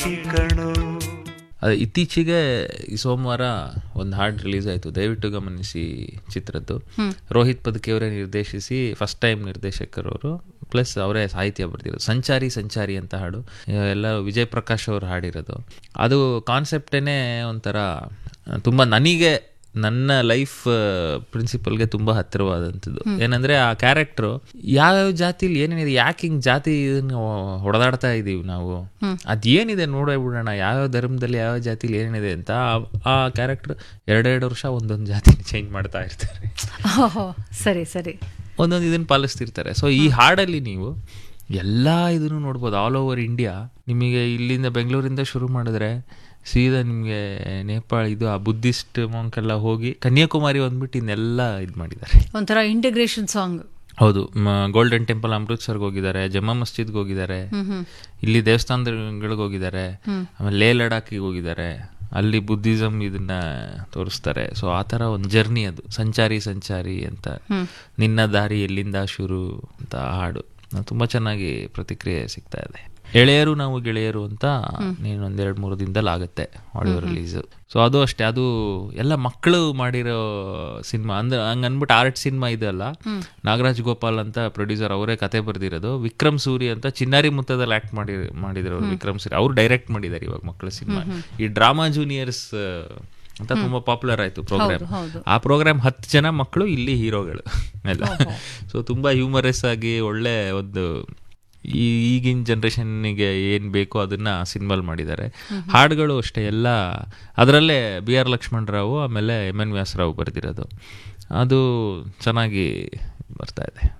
ಕಣೋ ಅದು ಇತ್ತೀಚೆಗೆ ಈ ಸೋಮವಾರ ಒಂದು ಹಾಡು ರಿಲೀಸ್ ಆಯಿತು ದಯವಿಟ್ಟು ಗಮನಿಸಿ ಚಿತ್ರದ್ದು ರೋಹಿತ್ ಪದಕಿ ಅವರೇ ನಿರ್ದೇಶಿಸಿ ಫಸ್ಟ್ ಟೈಮ್ ನಿರ್ದೇಶಕರವರು ಪ್ಲಸ್ ಅವರೇ ಸಾಹಿತ್ಯ ಬರ್ದಿರೋದು ಸಂಚಾರಿ ಸಂಚಾರಿ ಅಂತ ಹಾಡು ಎಲ್ಲ ವಿಜಯ್ ಪ್ರಕಾಶ್ ಅವರು ಹಾಡಿರೋದು ಅದು ಕಾನ್ಸೆಪ್ಟೇನೆ ಒಂಥರ ತುಂಬ ನನಗೆ ನನ್ನ ಲೈಫ್ ಪ್ರಿನ್ಸಿಪಲ್ಗೆ ತುಂಬ ಹತ್ತಿರವಾದಂಥದ್ದು ಏನಂದ್ರೆ ಆ ಕ್ಯಾರೆಕ್ಟ್ರು ಯಾವ್ಯಾವ ಜಾತಿಲಿ ಏನೇನಿದೆ ಯಾಕೆ ಹಿಂಗೆ ಜಾತಿ ಇದನ್ನ ಹೊಡೆದಾಡ್ತಾ ಇದೀವಿ ನಾವು ಅದೇನಿದೆ ನೋಡೇ ಬಿಡೋಣ ಯಾವ್ಯಾವ ಧರ್ಮದಲ್ಲಿ ಯಾವ ಜಾತಿಲಿ ಏನೇನಿದೆ ಅಂತ ಆ- ಆ ಕ್ಯಾರೆಕ್ಟರ್ ಎರಡೆರಡು ವರ್ಷ ಒಂದೊಂದು ಜಾತಿ ಚೇಂಜ್ ಮಾಡ್ತಾ ಇರ್ತಾರೆ ಓಹೋ ಸರಿ ಸರಿ ಒಂದೊಂದು ಇದನ್ನು ಪಾಲಿಸ್ತಿರ್ತಾರೆ ಸೊ ಈ ಹಾಡಲ್ಲಿ ನೀವು ಎಲ್ಲ ಇದನ್ನು ನೋಡ್ಬೋದು ಆಲ್ ಓವರ್ ಇಂಡಿಯಾ ನಿಮಗೆ ಇಲ್ಲಿಂದ ಬೆಂಗಳೂರಿಂದ ಶುರು ಮಾಡಿದ್ರೆ ಸೀದಾ ನಿಮಗೆ ನೇಪಾಳ ಇದು ಆ ಬುದ್ಧಿಸ್ಟ್ ಮಂಕೆಲ್ಲ ಹೋಗಿ ಕನ್ಯಾಕುಮಾರಿ ಬಂದ್ಬಿಟ್ಟು ಇನ್ನೆಲ್ಲ ಇದು ಮಾಡಿದ್ದಾರೆ ಒಂಥರ ಇಂಟಿಗ್ರೇಷನ್ ಸಾಂಗ್ ಹೌದು ಗೋಲ್ಡನ್ ಟೆಂಪಲ್ ಅಮೃತ್ಸರ್ಗೆ ಹೋಗಿದ್ದಾರೆ ಜಮ್ಮಾ ಮಸ್ಜಿದ್ಗೆ ಹೋಗಿದ್ದಾರೆ ಇಲ್ಲಿ ದೇವಸ್ಥಾನಗಳಿಗೆ ಹೋಗಿದ್ದಾರೆ ಆಮೇಲೆ ಲೇ ಲಡಾಖಿಗೆ ಹೋಗಿದ್ದಾರೆ ಅಲ್ಲಿ ಬುದ್ಧಿಸಮ್ ಇದನ್ನ ತೋರಿಸ್ತಾರೆ ಸೊ ಆ ಥರ ಒಂದು ಜರ್ನಿ ಅದು ಸಂಚಾರಿ ಸಂಚಾರಿ ಅಂತ ನಿನ್ನ ದಾರಿ ಎಲ್ಲಿಂದ ಶುರು ಅಂತ ಹಾಡು ತುಂಬ ಚೆನ್ನಾಗಿ ಪ್ರತಿಕ್ರಿಯೆ ಸಿಗ್ತಾ ಇದೆ ಎಳೆಯರು ನಾವು ಗೆಳೆಯರು ಅಂತ ನೀನು ಒಂದೆರಡು ಮೂರು ದಿನದಲ್ಲಿ ಆಗುತ್ತೆ ಆಡಿಯೋ ರಿಲೀಸ್ ಸೊ ಅದು ಅಷ್ಟೇ ಅದು ಎಲ್ಲ ಮಕ್ಕಳು ಮಾಡಿರೋ ಸಿನಿಮಾ ಅಂದ್ರೆ ಹಂಗ ಅನ್ಬಿಟ್ಟು ಆರ್ಟ್ ಸಿನಿಮಾ ಇದೆಲ್ಲ ನಾಗರಾಜ್ ಗೋಪಾಲ್ ಅಂತ ಪ್ರೊಡ್ಯೂಸರ್ ಅವರೇ ಕತೆ ಬರೆದಿರೋದು ವಿಕ್ರಮ್ ಸೂರಿ ಅಂತ ಚಿನ್ನಾರಿ ಮುತ್ತದಲ್ಲಿ ಆಕ್ಟ್ ಮಾಡಿ ಮಾಡಿದ್ರು ಅವ್ರು ವಿಕ್ರಮ್ ಸೂರಿ ಅವ್ರು ಡೈರೆಕ್ಟ್ ಮಾಡಿದ್ದಾರೆ ಇವಾಗ ಮಕ್ಕಳ ಸಿನಿಮಾ ಈ ಡ್ರಾಮಾ ಜೂನಿಯರ್ಸ್ ಅಂತ ತುಂಬಾ ಪಾಪ್ಯುಲರ್ ಆಯ್ತು ಪ್ರೋಗ್ರಾಮ್ ಆ ಪ್ರೋಗ್ರಾಮ್ ಹತ್ತು ಜನ ಮಕ್ಕಳು ಇಲ್ಲಿ ಹೀರೋಗಳು ಎಲ್ಲ ಸೊ ತುಂಬಾ ಹ್ಯೂಮರಸ್ ಆಗಿ ಒಳ್ಳೆ ಒಂದು ಈ ಈಗಿನ ಜನ್ರೇಷನ್ನಿಗೆ ಏನು ಬೇಕೋ ಅದನ್ನ ಸಿನಿಮಾಲ್ ಮಾಡಿದ್ದಾರೆ ಹಾಡುಗಳು ಅಷ್ಟೇ ಎಲ್ಲ ಅದರಲ್ಲೇ ಬಿ ಆರ್ ಲಕ್ಷ್ಮಣ್ ರಾವ್ ಆಮೇಲೆ ಎಮ್ ಎನ್ ವ್ಯಾಸರಾವ್ ಬರೆದಿರೋದು ಅದು ಚೆನ್ನಾಗಿ ಬರ್ತಾ ಇದೆ